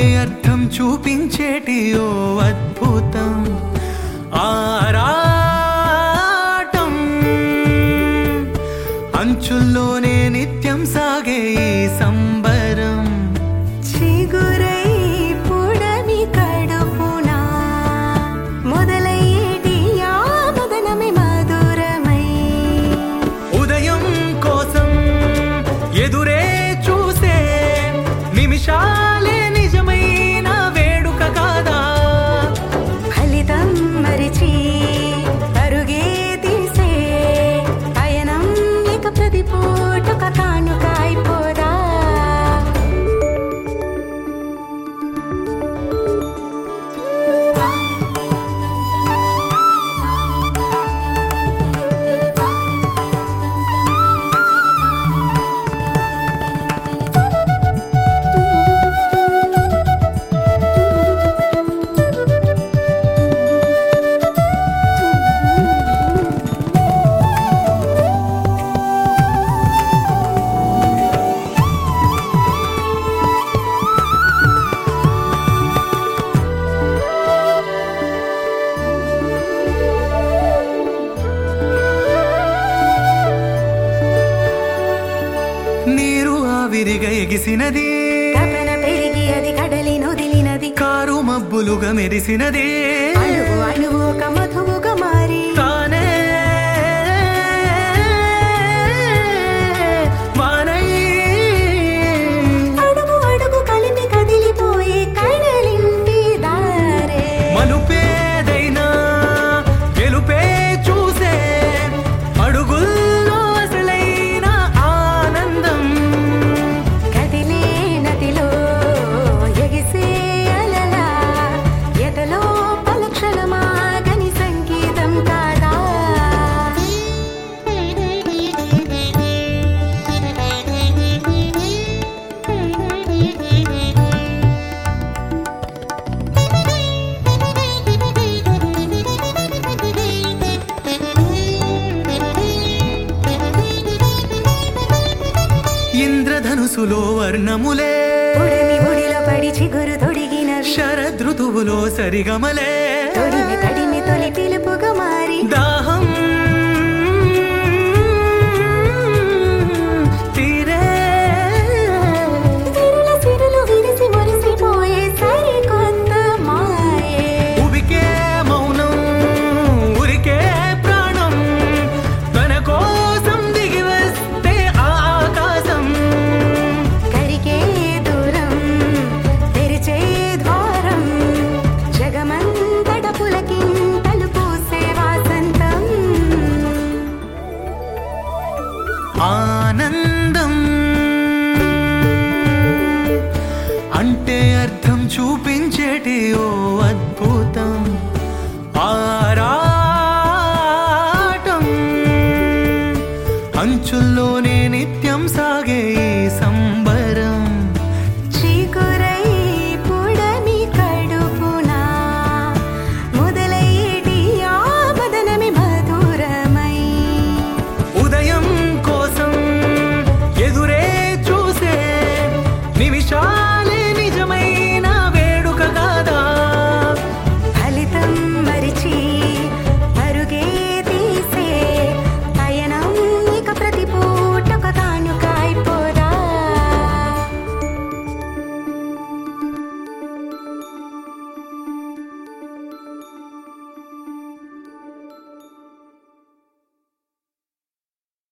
అర్థం చూపించేటి ఓ అద్భుతం ఆరాటం అంచుల్లోనే నిత్యం సాగే ఈ సంబరం చిగురై పుడమి కడుపున మొదలయ్యేటి ఆ మదనమే మధురమై ఉదయం కోసం ఎదురే చూసే నిమిషాలే నిజమైన వేడుక కాదా ఫలితం మరిచి పరుగే తీసే పయనం ఇక ప్రతి పూటొక కానుక అయిపోదా నీరు ఆవిరిగా ఎగిసినది తపన పెరిగి అది కడలి నొదిలినది కారు మబ్బులుగా మెరిసినది అణువు అణువు ఒక మధువుగా మారి తానే వానై అడుగు అడుగు కలిపి కదిలిపోయే కడలింటి దారే మలుపేదైనా గెలుపే చూసే అడుగుల్లో అసలైన ఆనందం కదిలే నదిలో ఎగిసే అలలా ఎదలో పలక్షణమాగని సంగీతం కాదా ఇంద్రధనుసులో వర్ణములే ఉడిమి ఉడిలో పడి చిగురు తొడిగినవి శరదృతువులో సరిగమలే తొడిమి తడిమి తొలి పిలుపుగా మారి దాహం తీరే సిరుల సిరులు విరిసి మురిసిపోయే సరికొత్త మాయే ఉబికే మౌనం ఉరికే ప్రాణం తన కోసం దిగి వస్తే ఆ ఆకాశం కరిగే దూరం తెరిచే ద్వారం జగమంతట పులకింతలు పూసే వాసంతం ఆనందం అంటే అర్థం చూపించేటి ఓ అద్భుతం ఆరా